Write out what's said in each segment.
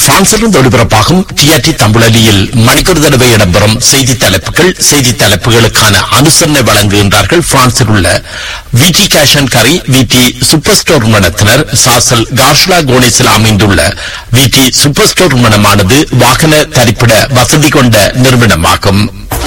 பிரான்சிலிருந்து ஒளிபரப்பாகும் டிஆர்டி தமிழலியில் மணிக்கொரு தடவை இடம்பெறும் செய்தி தலைப்புகள் செய்தி தலைப்புகளுக்கான அனுசரணை வழங்குகின்றார்கள் பிரான்சில் உள்ள விடி கேஷன் கரி விடி சூப்பர் ஸ்டோர் நிறுவனத்தினர் சாசல் கார்ஷ்லா கோனிஸில் அமைந்துள்ள விடி சூப்பர் ஸ்டோர் நிறுவனமானது வாகன தரிப்பிட வசதி கொண்ட நிறுவனமாகும்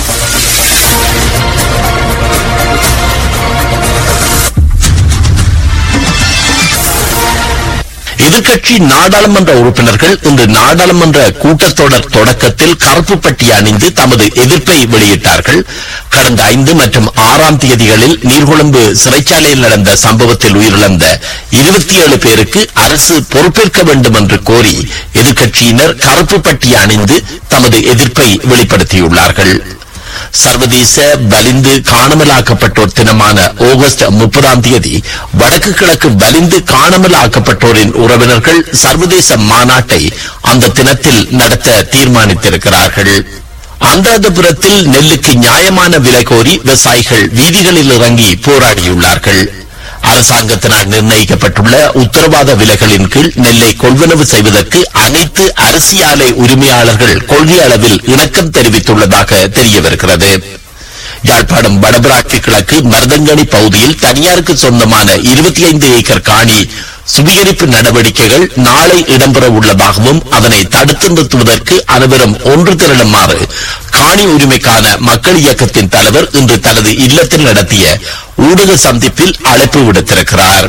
எதிர்க்கட்சி நாடாளுமன்ற உறுப்பினர்கள் இன்று நாடாளுமன்ற கூட்டத்தொடர் தொடக்கத்தில் கருப்பு பட்டி அணிந்து தமது எதிர்ப்பை வெளியிட்டார்கள் கடந்த ஐந்து மற்றும் ஆறாம் தேதிகளில் நீர்கொழும்பு சிறைச்சாலையில் நடந்த சம்பவத்தில் உயிரிழந்த இருபத்தி ஏழு பேருக்கு அரசு பொறுப்பேற்க வேண்டும் என்று கோரி எதிர்க்கட்சியினர் கருப்பு பட்டி அணிந்து தமது எதிர்ப்பை வெளிப்படுத்தியுள்ளார்கள் சர்வதேச வலிந்து காணாமலாக்கப்பட்டோர் தினமான ஆகஸ்ட் முப்பதாம் தேதி வடக்கு கிழக்கு வலிந்து காணாமலாக்கப்பட்டோரின் உறவினர்கள் சர்வதேச மாநாட்டை அந்த தினத்தில் நடத்த தீர்மானித்திருக்கிறார்கள் அனுராதபுரத்தில் நெல்லுக்கு நியாயமான விலை கோரி விவசாயிகள் வீதிகளில் இறங்கி போராடியுள்ளார்கள் அரசாங்கத்தினால் நிர்ணயிக்கப்பட்டுள்ள உத்தரவாத விலைகளின் கீழ் நெல்லை கொள்வனவு செய்வதற்கு அனைத்து அரிசி ஆலை உரிமையாளர்கள் கொள்கை அளவில் இணக்கம் தெரிவித்துள்ளதாக தெரியவருகிறது யாழ்ப்பாணம் வடபராட்சி கிழக்கு மருதங்கணி பகுதியில் தனியாருக்கு சொந்தமான இருபத்தி ஐந்து ஏக்கர் காணி சுவீகரிப்பு நடவடிக்கைகள் நாளை இடம்பெற உள்ளதாகவும் அதனை தடுத்து நிறுத்துவதற்கு அனைவரும் ஒன்று திரளுமாறு காணி உரிமைக்கான மக்கள் இயக்கத்தின் தலைவர் இன்று தனது இல்லத்தில் நடத்திய ஊடக சந்திப்பில் அழைப்பு விடுத்திருக்கிறார்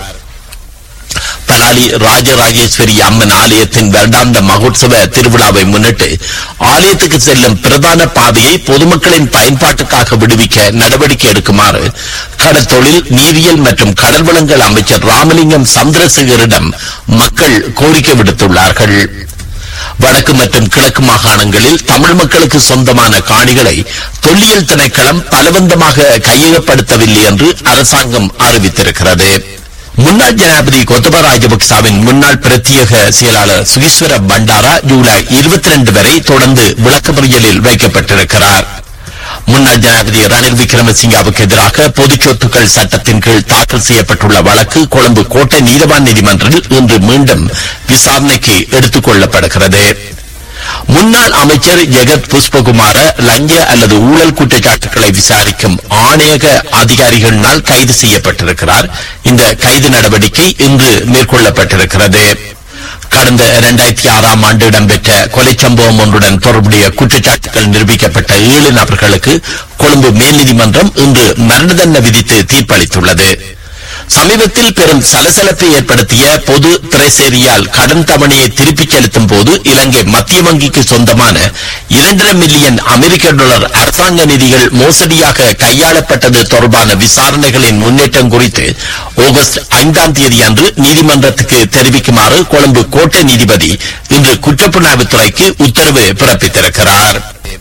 பலாலி ராஜராஜேஸ்வரி அம்மன் ஆலயத்தின் வருடாந்த மகோத்சவ திருவிழாவை முன்னிட்டு ஆலயத்துக்கு செல்லும் பிரதான பாதையை பொதுமக்களின் பயன்பாட்டுக்காக விடுவிக்க நடவடிக்கை எடுக்குமாறு கடற்தொழில் நீரியல் மற்றும் கடல் வளங்கள் அமைச்சர் ராமலிங்கம் சந்திரசேகரிடம் மக்கள் கோரிக்கை விடுத்துள்ளார்கள் வடக்கு மற்றும் கிழக்கு மாகாணங்களில் தமிழ் மக்களுக்கு சொந்தமான காணிகளை தொல்லியல் திணைக்களம் பலவந்தமாக கையகப்படுத்தவில்லை என்று அரசாங்கம் அறிவித்திருக்கிறது முன்னாள் ஜனாதிபதி கோத்தபா ராஜபக்சாவின் முன்னாள் பிரத்யேக செயலாளர் சுகீஸ்வர பண்டாரா ஜூலை இருபத்தி ரெண்டு வரை தொடர்ந்து விளக்கமறியலில் வைக்கப்பட்டிருக்கிறார் முன்னாள் ஜனாதிபதி ரணில் விக்ரமசிங்காவுக்கு எதிராக பொது சொத்துக்கள் சட்டத்தின் கீழ் தாக்கல் செய்யப்பட்டுள்ள வழக்கு கொழும்பு கோட்டை நீதவான் நீதிமன்றில் இன்று மீண்டும் விசாரணைக்கு எடுத்துக் கொள்ளப்படுகிறது முன்னாள் அமைச்சர் ஜெகத் புஷ்பகுமார லஞ்ச அல்லது ஊழல் குற்றச்சாட்டுகளை விசாரிக்கும் ஆணையக அதிகாரிகளினால் கைது செய்யப்பட்டிருக்கிறார் இந்த கைது நடவடிக்கை இன்று மேற்கொள்ளப்பட்டிருக்கிறது கடந்த இரண்டாயிரத்தி ஆறாம் ஆண்டு இடம்பெற்ற கொலை சம்பவம் ஒன்றுடன் தொடர்புடைய குற்றச்சாட்டுகள் நிரூபிக்கப்பட்ட ஏழு நபர்களுக்கு கொழும்பு மேல் நீதிமன்றம் இன்று மரண தண்டனை விதித்து தீர்ப்பளித்துள்ளது சமீபத்தில் பெரும் சலசலப்பை ஏற்படுத்திய பொது திரைசேரியால் கடன் தவணையை திருப்பிச் செலுத்தும் போது இலங்கை மத்திய வங்கிக்கு சொந்தமான இரண்டரை மில்லியன் அமெரிக்க டாலர் அரசாங்க நிதிகள் மோசடியாக கையாளப்பட்டது தொடர்பான விசாரணைகளின் முன்னேற்றம் குறித்து ஆகஸ்ட் ஐந்தாம் தேதி அன்று நீதிமன்றத்துக்கு தெரிவிக்குமாறு கொழும்பு கோட்டை நீதிபதி இன்று குற்றப்புலனாய்வுத்துறைக்கு உத்தரவு பிறப்பித்திருக்கிறார்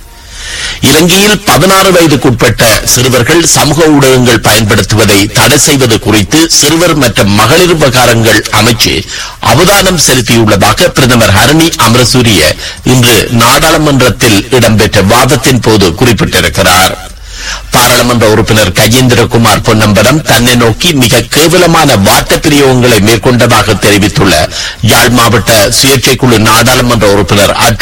இலங்கையில் பதினாறு வயதுக்குட்பட்ட சிறுவர்கள் சமூக ஊடகங்கள் பயன்படுத்துவதை தடை செய்வது குறித்து சிறுவர் மற்றும் மகளிர் விவகாரங்கள் அமைச்சு அவதானம் செலுத்தியுள்ளதாக பிரதமர் ஹரணி அமரசூரிய இன்று நாடாளுமன்றத்தில் இடம்பெற்ற வாதத்தின் போது குறிப்பிட்டிருக்கிறார் பாராளுமன்ற உறுப்பினர் கஜேந்திரகுமார் பொன்னம்பலம் தன்னை நோக்கி மிக கேவலமான வார்த்தை பிரயோகங்களை மேற்கொண்டதாக தெரிவித்துள்ள யாழ் மாவட்ட சுயேட்சை குழு நாடாளுமன்ற உறுப்பினர் அட்